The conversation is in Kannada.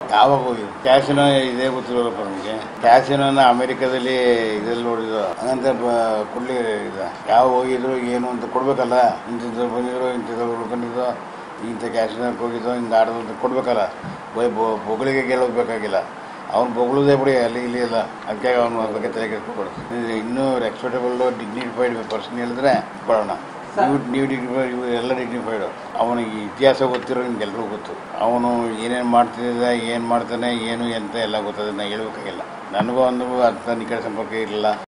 ಯಾವಾಗ ಹೋಗಿದ್ದು ಕ್ಯಾಸಿನೋ ಇದೇ ಗೊತ್ತಿರೋಲ್ಲಪ್ಪ ನಮಗೆ ಕ್ಯಾಸಿನೋನ ಅಮೆರಿಕದಲ್ಲಿ ಇದ್ರಲ್ಲಿ ನೋಡಿದ್ರು ಹಂಗಂತ ಬ- ಕೊಡ್ಲಿ ಇದು ಯಾವ ಹೋಗಿದ್ರು ಏನು ಅಂತ ಕೊಡ್ಬೇಕಲ್ಲ ಇಂಥದ್ದು ಬಂದಿದ್ರು ಇಂಥದ್ದು ಉಳ್ಕೊಂಡಿದ್ದು ಇಂಥ ಕ್ಯಾಸಿನೋಕ್ಕೆ ಹೋಗಿದ್ದು ಹಿಂಗೆ ಆಡೋದು ಅಂತ ಕೊಡ್ಬೇಕಲ್ಲ ಬೈ ಬೊಗಳಿಗೆ ಗೆಲ್ಲೋದು ಬೇಕಾಗಿಲ್ಲ ಅವ್ನು ಬೊಗಳುದೇ ಬಿಡಿ ಅಲ್ಲಿ ಇಲ್ಲಿ ಇಲ್ಲ ಅದಕ್ಕೆ ಅವನ ಬಗ್ಗೆ ತಲೆ ಕೆಡ್ಸ್ಕೊಬಾರ್ದು ಇನ್ನೂ ರೆಸ್ಪೆಕ್ಟಬಲ್ ಡಿಗ್ನಿಫೈಡ್ ಪರ್ಸನ್ ಹೇಳಿದ್ರೆ ಕೊಡೋಣ ನೀವು ನೀವು ಡಿಗ್ನಿಫೈಡ್ ಇವು ಎಲ್ಲ ಡಿಗ್ನಿಫೈಡು ಅವನಿಗೆ ಇತಿಹಾಸ ಗೊತ್ತಿರೋ ನಿಮ್ಗೆಲ್ರಿಗೂ ಗೊತ್ತು ಅವನು ಏನೇನು ಮಾಡ್ತಿದ್ದ ಏನು ಮಾಡ್ತಾನೆ ಏನು ಎಂತ ಎಲ್ಲ ಗೊತ್ತದೆ ನಾ ಹೇಳ್ಬೇಕಾಗಿಲ್ಲ ನನಗೂ ಒಂದು ಅರ್ಥ ನಿಕಟ ಸಂಪರ್ಕ ಇರಲಿಲ್ಲ